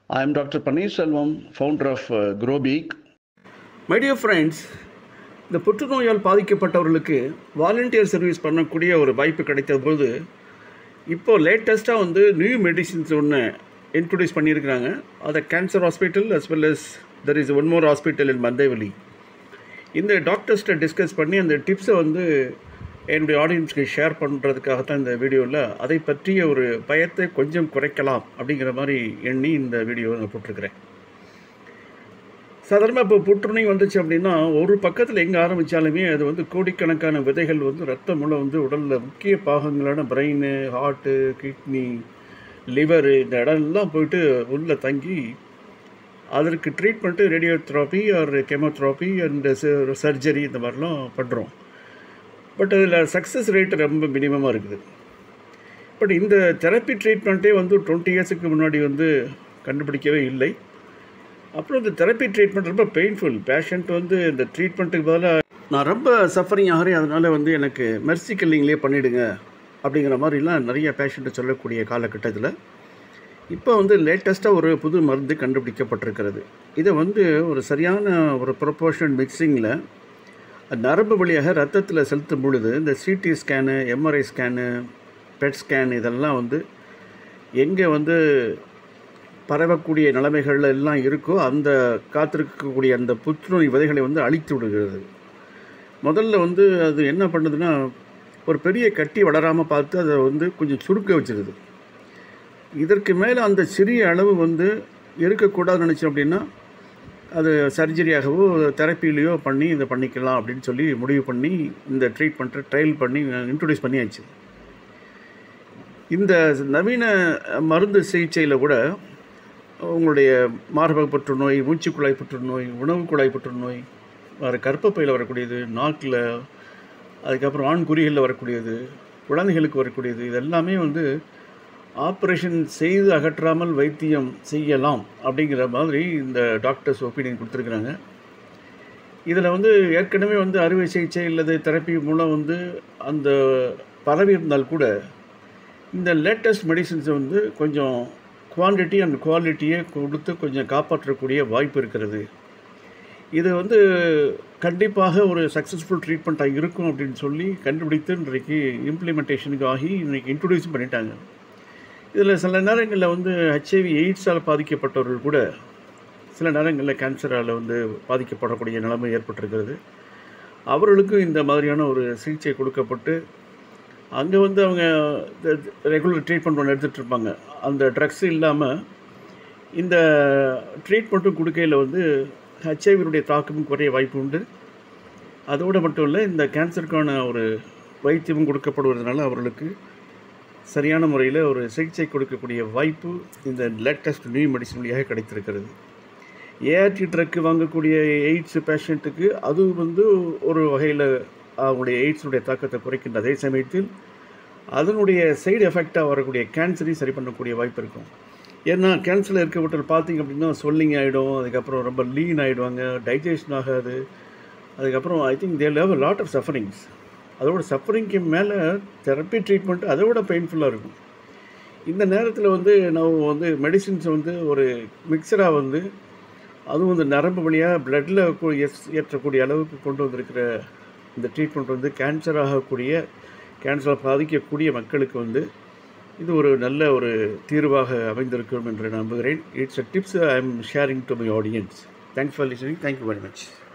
I am Dr. Paneerselvam, founder of uh, GrowBeak. My dear friends இந்த புற்றுநோயால் பாதிக்கப்பட்டவர்களுக்கு volunteer service பண்ணக்கூடிய ஒரு வாய்ப்பு கிடைத்த போது இப்போ லேட்டஸ்ட்டாக வந்து நியூ மெடிசின்ஸ் ஒன்று இன்ட்ரடியூஸ் பண்ணியிருக்கிறாங்க அதை cancer hospital as well as there is one more hospital in Mandaveli இந்த டாக்டர்ஸ்கிட்ட டிஸ்கஸ் பண்ணி அந்த டிப்ஸை வந்து என்னுடைய ஆடியன்ஸ்க்கு ஷேர் பண்ணுறதுக்காக தான் இந்த வீடியோவில் அதை பற்றிய ஒரு பயத்தை கொஞ்சம் குறைக்கலாம் அப்படிங்கிற மாதிரி எண்ணி இந்த வீடியோவை நான் போட்டிருக்கிறேன் சாதாரணமாக இப்போ புற்றுநோய் வந்துச்சு அப்படின்னா ஒரு பக்கத்தில் எங்கே ஆரம்பித்தாலுமே அது வந்து கோடிக்கணக்கான விதைகள் வந்து ரத்தம் உள்ள வந்து உடலில் முக்கிய பாகங்களான பிரெயின் ஹார்ட்டு கிட்னி லிவரு இந்த இடம்லாம் போயிட்டு உள்ளே தங்கி அதற்கு treatment radiotherapy or chemotherapy and surgery இந்த மாதிரிலாம் பண்ணுறோம் பட் அதில் சக்ஸஸ் ரேட் ரொம்ப மினிமமாக இருக்குது பட் இந்த தெரப்பி ட்ரீட்மெண்ட்டே வந்து டுவெண்ட்டி இயர்ஸுக்கு முன்னாடி வந்து கண்டுபிடிக்கவே இல்லை அப்புறம் இந்த தெரப்பி ட்ரீட்மெண்ட் ரொம்ப பெயின்ஃபுல் பேஷண்ட் வந்து இந்த ட்ரீட்மெண்ட்டுக்கு பதிலாக நான் ரொம்ப சஃபரிங் ஆகிறேன் அதனால் வந்து எனக்கு மெர்சி கில்லிங்லேயே பண்ணிவிடுங்க அப்படிங்கிற மாதிரிலாம் நிறைய பேஷண்ட்டு சொல்லக்கூடிய காலகட்டத்தில் இப்போ வந்து லேட்டஸ்ட்டாக ஒரு புது மருந்து கண்டுபிடிக்கப்பட்டிருக்கிறது இதை வந்து ஒரு சரியான ஒரு ப்ரொப்போர்ஷன் மிக்சிங்கில் நரம்பு வழியாக ரத்தத்தில் செலுத்தும் பொழுது இந்த CT scan MRI scan PET scan இதெல்லாம் வந்து எங்கே வந்து பரவக்கூடிய நிலைமைகள் எல்லாம் இருக்கோ அந்த காத்திருக்கக்கூடிய அந்த புற்றுநோய் விதைகளை வந்து அழித்து விடுகிறது முதல்ல வந்து அது என்ன பண்ணுதுன்னா ஒரு பெரிய கட்டி வளராமல் பார்த்து அதை வந்து கொஞ்சம் சுருக்க வச்சிருது இதற்கு மேலே அந்த சிறிய அளவு வந்து இருக்கக்கூடாதுன்னு நினச்சோம் அப்படின்னா அது சர்ஜரியாகவோ தெரப்பிலேயோ பண்ணி இதை பண்ணிக்கலாம் அப்படின்னு சொல்லி முடிவு பண்ணி இந்த ட்ரீட்மெண்ட்டை ட்ரையல் பண்ணி இன்ட்ரடியூஸ் பண்ணியாச்சு இந்த நவீன மருந்து சிகிச்சையில் கூட உங்களுடைய மார்பக புற்றுநோய் மூச்சுக்குழாய் புற்றுநோய் உணவு குழாய் புற்றுநோய் வர கர்ப்பப்பையில் வரக்கூடியது நாக்கில் அதுக்கப்புறம் ஆண் குறிகளில் வரக்கூடியது குழந்தைகளுக்கு வரக்கூடியது இதெல்லாமே வந்து ஆப்ரேஷன் செய்து அகற்றாமல் வைத்தியம் செய்யலாம் அப்படிங்கிற மாதிரி இந்த டாக்டர்ஸ் ஒப்பீனியன் கொடுத்துருக்குறாங்க இதில் வந்து ஏற்கனவே வந்து அறுவை சிகிச்சை அல்லது தெரப்பி மூலம் வந்து அந்த பரவி இருந்தால் கூட இந்த லேட்டஸ்ட் மெடிசின்ஸை வந்து கொஞ்சம் குவான்டிட்டி அண்ட் குவாலிட்டியை கொடுத்து கொஞ்சம் காப்பாற்றக்கூடிய வாய்ப்பு இருக்கிறது இது வந்து கண்டிப்பாக ஒரு சக்ஸஸ்ஃபுல் ட்ரீட்மெண்ட்டாக இருக்கும் அப்படின்னு சொல்லி கண்டுபிடித்து இன்றைக்கு இம்ப்ளிமெண்டேஷனுக்கு ஆகி இன்றைக்கி இன்ட்ரடியூஸ் பண்ணிட்டாங்க இதில் சில நேரங்களில் வந்து ஹெச்ஐவி எய்ட்ஸால் பாதிக்கப்பட்டவர்கள் கூட சில நேரங்களில் கேன்சரால் வந்து பாதிக்கப்படக்கூடிய நிலைமை ஏற்பட்டிருக்கிறது அவர்களுக்கும் இந்த மாதிரியான ஒரு சிகிச்சை கொடுக்கப்பட்டு அங்கே வந்து அவங்க ரெகுலர் ட்ரீட்மெண்ட் ஒன்று எடுத்துகிட்டு இருப்பாங்க அந்த ட்ரக்ஸ் இல்லாமல் இந்த ட்ரீட்மெண்ட்டும் கொடுக்கையில் வந்து ஹெச்ஐவினுடைய தாக்கமும் குறைய வாய்ப்பு உண்டு அதோடு மட்டும் இல்லை இந்த கேன்சருக்கான ஒரு வைத்தியமும் கொடுக்கப்படுவதனால அவர்களுக்கு சரியான முறையில் ஒரு சிகிச்சை கொடுக்கக்கூடிய வாய்ப்பு இந்த லேட்டஸ்ட் நியூ மெடிசன் வழியாக கிடைத்திருக்கிறது ஏஆர்டி ட்ரக்கு வாங்கக்கூடிய எய்ட்ஸ் பேஷண்ட்டுக்கு அது வந்து ஒரு வகையில் அவங்களுடைய எய்ட்ஸுடைய தாக்கத்தை குறைக்கின்ற அதே சமயத்தில் அதனுடைய சைடு எஃபெக்டாக வரக்கூடிய கேன்சரையும் சரி பண்ணக்கூடிய வாய்ப்பு இருக்கும் ஏன்னா கேன்சரில் இருக்கப்பட்டவர் பார்த்தீங்க அப்படின்னா சொல்லிங் ஆகிடும் அதுக்கப்புறம் ரொம்ப லீன் ஆகிடுவாங்க டைஜஷன் ஆகாது அதுக்கப்புறம் I think there have a lot of sufferings அதோட சஃபரிங்க்கு மேலே தெரப்பி ட்ரீட்மெண்ட் அதை விட பெயின்ஃபுல்லாக இருக்கும் இந்த நேரத்தில் வந்து நம்ம வந்து மெடிசின்ஸ் வந்து ஒரு மிக்சராக வந்து அதுவும் இந்த நரம்பு வழியாக பிளட்டில் ஏற்றக்கூடிய அளவுக்கு கொண்டு வந்திருக்கிற இந்த ட்ரீட்மெண்ட் வந்து கேன்சர் ஆகக்கூடிய கேன்சர் பாதிக்கக்கூடிய மக்களுக்கு வந்து இது ஒரு நல்ல ஒரு தீர்வாக அமைந்திருக்கும் என்று நம்புகிறேன் it's a tips I am sharing to my audience thanks for listening thank you very much